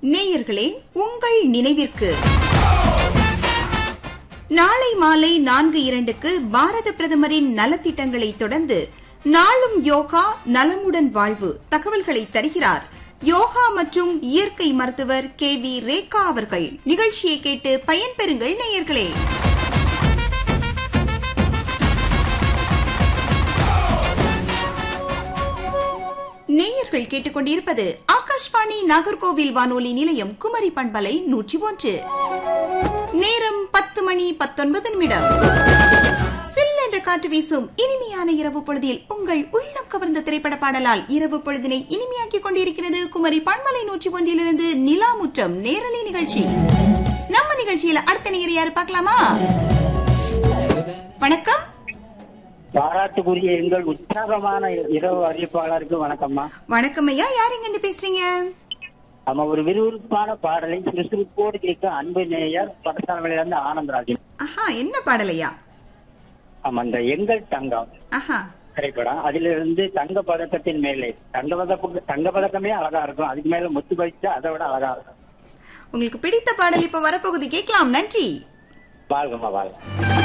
நேயர்களே உங்கள் நினைவிற்கு நாளை மாலை நான்கு இரண்டுக்கு பாரத பிரதமரின் நலத்திட்டங்களை தொடர்ந்து நாளும் யோகா நலமுடன் வாழ்வு தகவல்களை தருகிறார் யோகா மற்றும் இயற்கை மருத்துவர் கே வி ரேகா அவர்கள் நிகழ்ச்சியை கேட்டு பயன்பெறுங்கள் நேயர்களே நேயர்கள் கேட்டுக்கொண்டிருப்பது ஆகாஷ்வாணி நாகர்கோவில் வானொலி நிலையம் குமரி பண்பலை நூற்றி ஒன்று நேரம் பத்து மணி பத்தொன்பது நிமிடம் சில் என்ற காற்று வீசும் இனிமையான இரவு பொழுதில் உங்கள் உள்ளம் கவர்ந்த திரைப்பட பாடலால் இரவு பொழுதினை இனிமையாக்கிக் கொண்டிருக்கிறது குமரி பண்பலை நூற்றி ஒன்றிலிருந்து நிலாமுற்றம் நேரலை நிகழ்ச்சி நம்ம நிகழ்ச்சியில அடுத்த நேயர் யாரு பார்க்கலாமா வணக்கம் பாராட்டுக்குரிய எங்கள் உற்சாகமான இரவு அறிவிப்பாளருக்கு வணக்கம்மா வணக்கம் ஐயா யார் இங்க இருந்து பேசுறீங்க நம்ம ஒரு விறுவிறுப்பான பாடலை சுறுசுறுப்போடு கேட்க அன்பு நேயர் படசாலையில இருந்து ஆனந்தராஜன் ஆஹா என்ன பாடலையா ஆமா இந்த எங்கள் தங்கம் ஆஹா திரைப்படம் அதுல இருந்து தங்க பதக்கத்தின் மேலே தங்க பதக்கம் தங்க பதக்கமே அழகா இருக்கும் அதுக்கு மேல முத்து பறிச்சா அதை விட அழகா இருக்கும் உங்களுக்கு பிடித்த பாடல் இப்ப வரப்போகுது கேட்கலாம் நன்றி வாழ்கம்மா வாழ்க